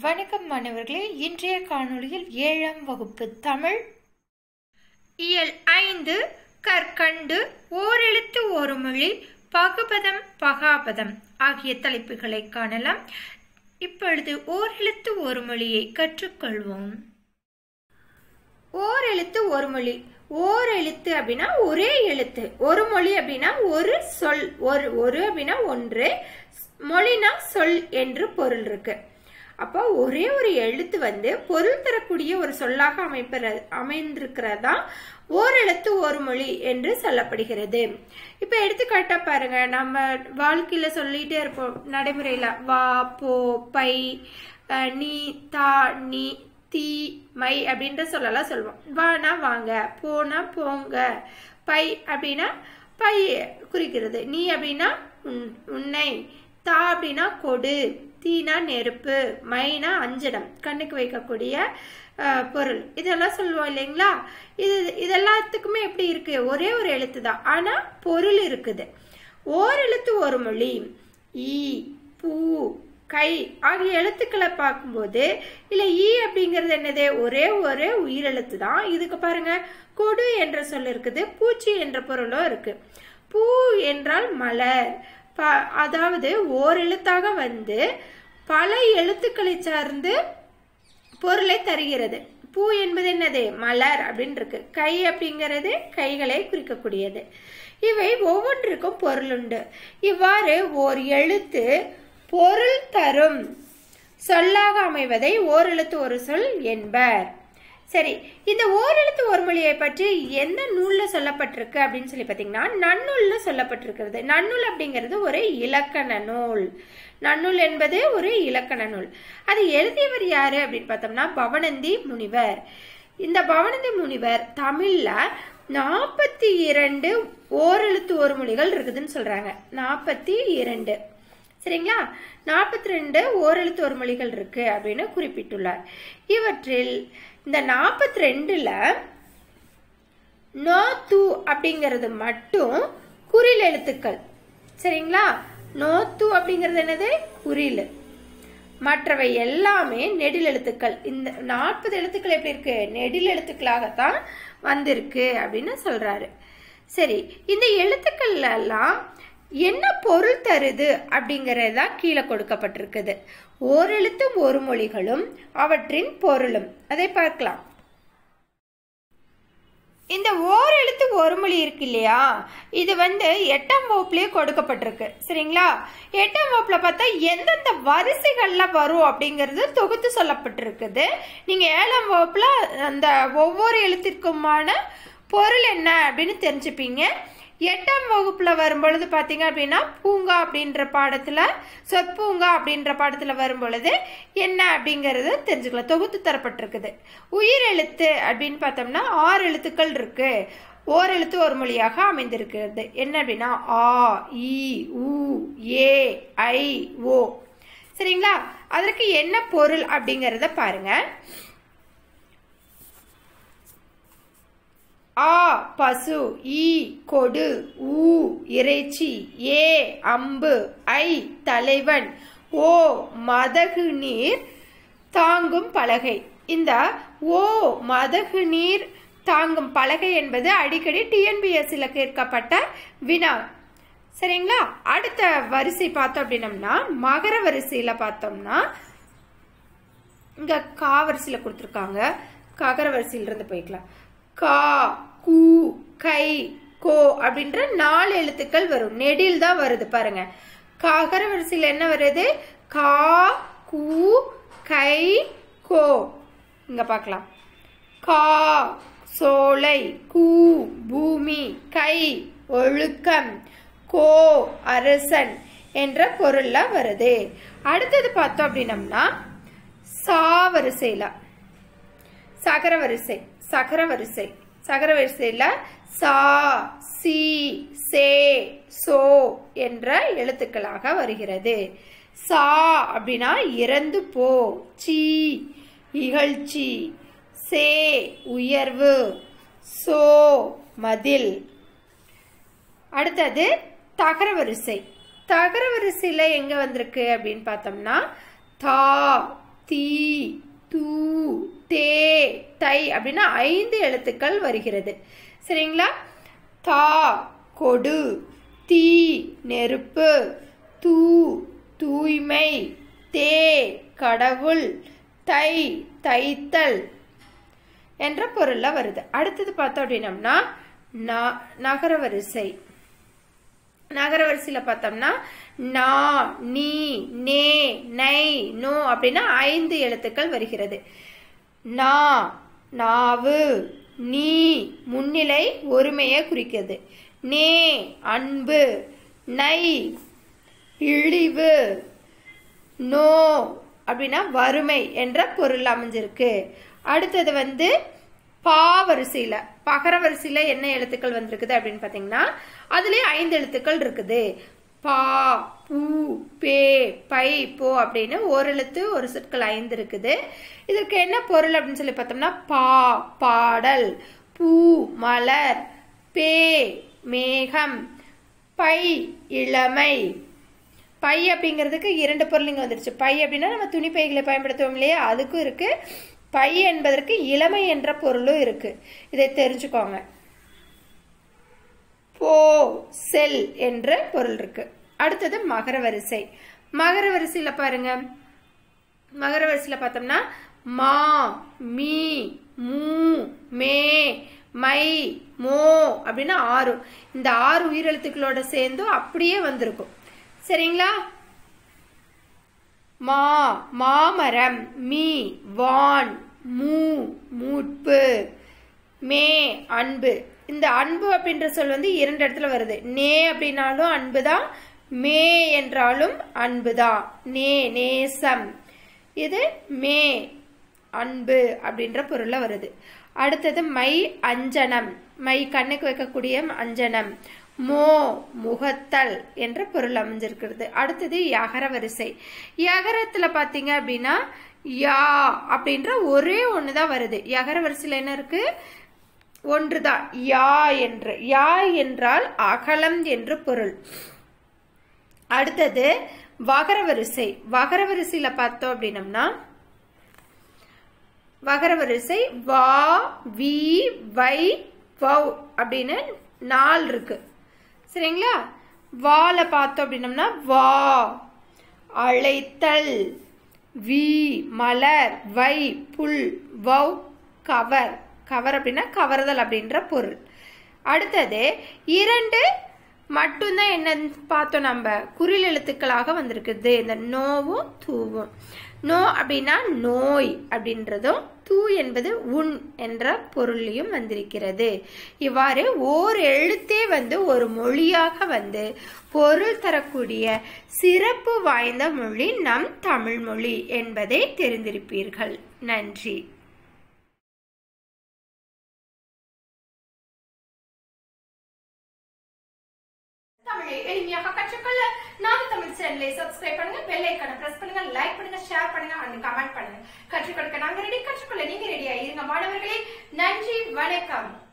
வணக்கம் மாணவர்களே இன்றைய காணொளியில் ஏழாம் வகுப்பு தமிழ் இயல் ஐந்து கற்கண்டு ஓரெழுத்து ஒரு மொழி பகுபதம் பகாபதம் ஆகிய தலைப்புகளை காணலாம் இப்பொழுது ஓரெழுத்து ஒரு மொழியை கற்றுக்கொள்வோம் ஓர் எழுத்து ஒரு மொழி ஓர் எழுத்து அப்படின்னா ஒரே எழுத்து ஒரு மொழி அப்படின்னா ஒரு சொல் ஒரு ஒரு அப்படின்னா ஒன்று மொழினா சொல் என்று பொருள் இருக்கு அப்போ ஒரே ஒரு எழுத்து வந்து பொருள் தரக்கூடிய ஒரு சொல்லாக அமைப்பிற அமைந்திருக்கிறதா ஓர் எழுத்து ஒரு மொழி என்று சொல்லப்படுகிறது இப்போ எடுத்துக்காட்டா பாருங்க நம்ம வாழ்க்கையில சொல்லிட்டே இருப்போம் நடைமுறையில வா போ பை அஹ், நீ தா நீ தீ மை அப்படின்ற சொல்லலாம் சொல்லுவோம் வானா வாங்க போனா போங்க பை அப்படின்னா பை குறிக்கிறது நீ அப்படின்னா உன்- உன்னை தா அப்படின்னா கொடு தீனா நெருப்பு மைனா அஞ்சனம் கண்ணுக்கு வைக்கக்கூடிய அஹ், பொருள் இதெல்லாம் சொல்லுவோம் இல்லைங்களா இது இதெல்லாத்துக்குமே எப்படி இருக்கு ஒரே ஒரு எழுத்து தான் ஆனா பொருள் இருக்குது ஓர் எழுத்து ஒரு மொழி ஈ பூ கை ஆகிய எழுத்துக்களை பார்க்கும்போது இல்ல ஈ அப்படிங்கிறது என்னது ஒரே ஒரு உயிரெழுத்து தான் இதுக்கு பாருங்க கொடு என்ற சொல் இருக்குது பூச்சி என்ற பொருளும் இருக்கு பூ என்றால் மலர் ப- அதாவது ஓர் எழுத்தாக வந்து பல எழுத்துக்களை சார்ந்து பொருளை தருகிறது பூ என்பது என்னது மலர் அப்படின்னு இருக்கு கை அப்படிங்கிறது கைகளை குறிக்கக்கூடியது இவை ஒவ்வொன்றுக்கும் பொருள் உண்டு இவ்வாறு ஓர் எழுத்து பொருள் தரும் சொல்லாக அமைவதை ஓரெழுத்து ஒரு சொல் என்பர் சரி இந்த ஓரெழுத்து ஒரு மொழியை பற்றி எந்த நூல்ல சொல்லப்பட்டிருக்கு அப்படின்னு சொல்லி பார்த்தீங்கன்னா நன்னூல்ல சொல்லப்பட்டிருக்கிறது நன்னூல் அப்படிங்கிறது ஒரு இலக்கண நூல் நன்னூல் என்பது ஒரு இலக்கண நூல் அது எழுதியவர் யாரு அப்படின்னு பார்த்தோம்னா பவனந்தி முனிவர் இந்த பவனந்தி முனிவர் தமிழ்ல நாற்பத்தி இரண்டு ஓரெழுத்து ஒரு மொழிகள் இருக்குதுன்னு சொல்றாங்க நாற்பத்தி இரண்டு சரிங்களா நாற்பத்தி ரெண்டு ஓரெழுத்து ஒரு மொழிகள் இருக்கு அப்படின்னு குறிப்பிட்டுள்ளார் இவற்றில் இந்த நாற்பத்தி ரெண்டுல நோ து அப்படிங்கிறது மட்டும் குறில் எழுத்துக்கள் சரிங்களா நோ து அப்படிங்கிறது என்னது குறில் மற்றவை எல்லாமே நெடில் எழுத்துக்கள் இந்த நாற்பது எழுத்துக்கள் எப்படி இருக்கு நெடில் எழுத்துக்களாகத்தான் வந்திருக்கு அப்படின்னு சொல்றாரு சரி இந்த எழுத்துக்கள் எல்லாம் என்ன பொருள் தருது அப்படிங்கறது தான் கீழே கொடுக்கப்பட்டிருக்குது ஓரெழுத்தும் ஒரு மொழிகளும் அவற்றின் பொருளும் அதை பார்க்கலாம் இந்த ஓர் எழுத்து ஒரு மொழி இருக்கு இல்லையா இது வந்து எட்டாம் வகுப்புலயே கொடுக்கப்பட்டிருக்கு சரிங்களா எட்டாம் வகுப்புல பார்த்தா எந்தெந்த வரிசைகள்ல வரும் அப்படிங்கிறது தொகுத்து சொல்லப்பட்டிருக்குது நீங்க ஏழாம் வகுப்புல அந்த ஒவ்வொரு எழுத்திற்குமான பொருள் என்ன அப்படின்னு தெரிஞ்சுப்பீங்க எட்டாம் வகுப்புல வரும்பொழுது பாத்தீங்க அப்படின்னா பூங்கா அப்படின்ற பாடத்துல சொற்பூங்கா அப்படின்ற பாடத்துல வரும்பொழுது என்ன அப்படிங்கறது தெரிஞ்சுக்கலாம் தொகுத்து தரப்பட்டிருக்குது உயிர் எழுத்து அப்படின்னு பார்த்தோம்னா ஆறு எழுத்துக்கள் இருக்கு ஓர் எழுத்து ஒரு மொழியாக அமைந்திருக்கிறது என்ன அப்படின்னா ஆ இ உ ஏ ஐ ஓ சரிங்களா அதற்கு என்ன பொருள் அப்படிங்கறத பாருங்க ஆ பசு ஈ கொடு ஊ இறைச்சி ஏ அம்பு ஐ தலைவன் ஓ மதகு நீர் தாங்கும் பலகை இந்த ஓ மதகு நீர் தாங்கும் பலகை என்பது அடிக்கடி டிஎன்பிஎஸ்சில கேட்கப்பட்ட வினா சரிங்களா அடுத்த வரிசை பார்த்தோம் அப்படின்னம்னா மகர வரிசையில பார்த்தோம்னா இங்க கா வரிசையில கொடுத்துருக்காங்க ககர வரிசையில இருந்து போய்க்கலாம் கா கு கை கோ அப்படின்ற நாலு எழுத்துக்கள் வரும் நெடில் தான் வருது பாருங்க ககர வரிசையில என்ன வருது கா கு கை கோ இங்க பார்க்கலாம் கா சோலை கூ பூமி கை ஒழுக்கம் கோ அரசன் என்ற பொருள்ல வருது அடுத்தது பார்த்தோம் அப்படின்னம்னா சா வரிசையில சகர வரிசை சகர வரிசை சகர வரிசையில சா சி சே சோ என்ற எழுத்துக்களாக வருகிறது சா அப்படின்னா இறந்து போ சி இகழ்ச்சி சே உயர்வு சோ மதில் அடுத்தது தகர வரிசை தகர வரிசையில எங்க வந்திருக்கு அப்படின்னு பார்த்தோம்னா தா தீ அப்படின்னா ஐந்து எழுத்துக்கள் வருகிறது சரிங்களா தா கொடு தீ நெருப்பு தூ தூய்மை தே கடவுள் தை தைத்தல் என்ற பொருள்ல வருது அடுத்தது பார்த்தோம் அப்படின்னம்னா ந- நகர வரிசை நகர வரிசையில பார்த்தோம்னா நா நீ நே நை நோ அப்படின்னா ஐந்து எழுத்துக்கள் வருகிறது நா நாவு நீ முன்னிலை ஒருமையை குறிக்கிறது நே அன்பு நை இழிவு நோ அப்படின்னா வறுமை என்ற பொருள் அமைஞ்சிருக்கு அடுத்தது வந்து பா வரிசையில பகர வரிசையில என்ன எழுத்துக்கள் வந்திருக்குது அப்படின்னு பாத்தீங்கன்னா அதுலயே ஐந்து எழுத்துக்கள் இருக்குது பா பூ பே பை போ அப்படின்னு ஒரு எழுத்து ஒரு சொற்கள் ஐந்து இருக்குது இதற்கு என்ன பொருள் அப்படின்னு சொல்லி பார்த்தோம்னா பா பாடல் பூ மலர் பே மேகம் பை இளமை பை அப்படிங்கிறதுக்கு இரண்டு பொருள் இங்க வந்துருச்சு பை அப்படின்னா நம்ம துணி பைகளை பயன்படுத்துவோம் இல்லையா அதுக்கும் இருக்கு பை என்பதற்கு இளமை என்ற பொருளும் இருக்கு இதை தெரிஞ்சுக்கோங்க போ செல் என்ற பொருள் இருக்கு அடுத்தது மகர வரிசை மகர வரிசையில பாருங்க மகர வரிசையில பார்த்தோம்னா மா மீ மூ மே மை மோ அப்படின்னு ஆறு இந்த ஆறு உயிரெழுத்துக்களோட சேர்ந்தும் அப்படியே வந்திருக்கும் சரிங்களா மா மாமரம் மீ வான் மூ மூட்பு மே அன்பு இந்த அன்பு அப்படின்ற சொல் வந்து இரண்டு இடத்துல வருது நே அப்படின்னாலும் அன்பு தான் மே என்றாலும் அன்பு தான் நே நேசம் இது மே அன்பு அப்படின்ற பொருள்ல வருது அடுத்தது மை அஞ்சனம் மை கண்ணுக்கு வைக்கக்கூடிய அஞ்சனம் மோ முகத்தல் என்ற பொருள் அமைஞ்சிருக்கிறது அடுத்தது யகர வரிசை யகரத்துல பாத்தீங்க அப்படின்னா யா அப்படின்ற ஒரே ஒண்ணுதான் வருது யகர வரிசையில என்ன இருக்கு ஒன்றுதான் யா என்று யா என்றால் அகலம் என்று பொருள் அடுத்தது வகர வரிசை வகர வரிசையில பார்த்தோம் அப்படின்னம்னா வகர வரிசை வா வி வை வவ் அப்படின்னு நாலு இருக்கு சரிங்களா வால பார்த்தோம் அப்படின்னம்னா வா அழைத்தல் வி மலர் வை புல் வவ் கவர் கவர் அப்படின்னா கவர்தல் அப்படின்ற பொருள் அடுத்தது இரண்டு மட்டும்தான் என்னன்னு பார்த்தோம் நம்ம குறில் எழுத்துக்களாக வந்திருக்குது இந்த நோவும் தூவும் நோ அப்படின்னா நோய் அப்படின்றதும் தூ என்பது உன் என்ற பொருளையும் வந்திருக்கிறது இவ்வாறு ஓர் எழுத்தே வந்து ஒரு மொழியாக வந்து பொருள் தரக்கூடிய சிறப்பு வாய்ந்த மொழி நம் தமிழ் மொழி என்பதை தெரிந்திருப்பீர்கள் நன்றி தமிழை எளிமையாக கற்றுக்கொள்ள நாம் தமிழ் சேனலை சப்ஸ்கிரைப் பண்ணுங்க பெல் ஐக்கான பிரஸ் பண்ணுங்க லைக் பண்ணுங்க ஷேர் பண்ணுங்க அண்ட் கமெண்ட் பண்ணுங்க கற்றுக் கொடுக்க நாங்க ரெடி கற்றுக்கொள்ள நீங்க ரெடியா இருங்க மாணவர்களே நன்றி வணக்கம்